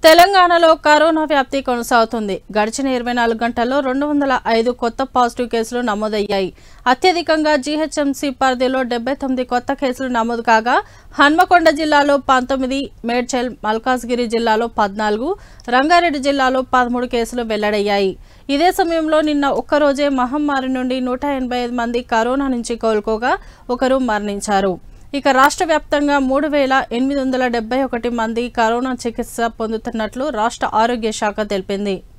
తెలంగాణలో కరోనా వ్యాప్తి కొనసాగుతుంది గడిచిన ఇరవై నాలుగు గంటల్లో రెండు వందల ఐదు కొత్త పాజిటివ్ కేసులు నమోదయ్యాయి అత్యధికంగా జీహెచ్ఎంసీ పరిధిలో డెబ్బై తొమ్మిది కొత్త కేసులు నమోదు కాగా హన్మకొండ జిల్లాలో పంతొమ్మిది మేడ్చల్ మల్కాజ్గిరి జిల్లాలో పద్నాలుగు రంగారెడ్డి జిల్లాలో పదమూడు కేసులు వెల్లడయ్యాయి ఇదే సమయంలో నిన్న ఒక్కరోజే మహమ్మారి నుండి నూట ఎనభై ఐదు మంది కరోనా నుంచి కోలుకోగా ఒకరు మరణించారు ఇక రాష్ట్ర వ్యాప్తంగా మూడు వేల ఎనిమిది వందల డెబ్బై ఒకటి మంది కరోనా చికిత్స పొందుతున్నట్లు రాష్ట్ర ఆరోగ్య శాఖ తెలిపింది